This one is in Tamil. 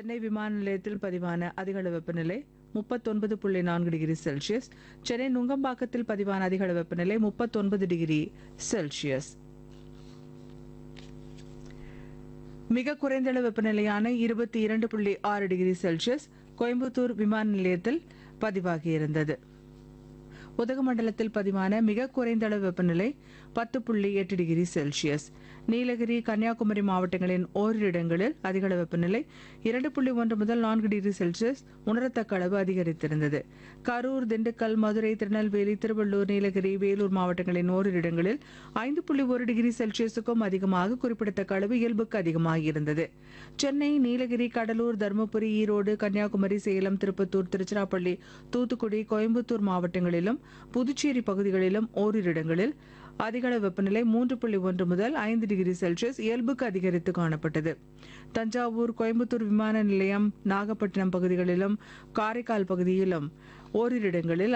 சென்னை விமான நிலையத்தில் பதிவான அதிகளவு வெப்பநிலை முப்பத்தொன்பது புள்ளி நான்கு டிகிரி செல்சியஸ் சென்னை நுங்கம்பாக்கத்தில் பதிவான அதிகளவு வெப்பநிலை முப்பத்தொன்பது டிகிரி செல்சியஸ் மிக குறைந்த அளவு வெப்பநிலையான இருபத்தி இரண்டு புள்ளி ஆறு டிகிரி செல்சியஸ் கோயம்புத்தூர் விமான நிலையத்தில் பதிவாகியிருந்தது உதகமண்டலத்தில் பதிவான மிக குறைந்த அளவு வெப்பநிலை பத்து புள்ளி எட்டு டிகிரி செல்சியஸ் நீலகிரி கன்னியாகுமரி மாவட்டங்களின் ஓரிரு இடங்களில் அதிக அளவு வெப்பநிலை இரண்டு புள்ளி ஒன்று முதல் நான்கு டிகிரி செல்சியஸ் உணரத்தக்க அளவு அதிகரித்திருந்தது கரூர் திண்டுக்கல் மதுரை திருநெல்வேலி திருவள்ளூர் நீலகிரி வேலூர் மாவட்டங்களின் ஓரிரு இடங்களில் ஐந்து புள்ளி ஒரு டிகிரி செல்சியஸுக்கும் அதிகமாக குறிப்பிடத்தக்க அளவு இயல்புக்கு அதிகமாகியிருந்தது சென்னை நீலகிரி கடலூர் தருமபுரி ஈரோடு கன்னியாகுமரி சேலம் திருப்பத்தூர் திருச்சிராப்பள்ளி தூத்துக்குடி கோயம்புத்தூர் மாவட்டங்களிலும் புதுச்சேரி பகுதிகளிலும் ஓரிரு இடங்களில் அதிகளவு வெப்பநிலை மூன்று புள்ளி ஒன்று முதல் ஐந்து டிகிரி செல்சியஸ் இயல்புக்கு அதிகரித்து காணப்பட்டது தஞ்சாவூர் கோயம்புத்தூர் விமான நிலையம் நாகப்பட்டினம் பகுதிகளிலும் காரைக்கால் பகுதியிலும் ஓரிரு இடங்களில்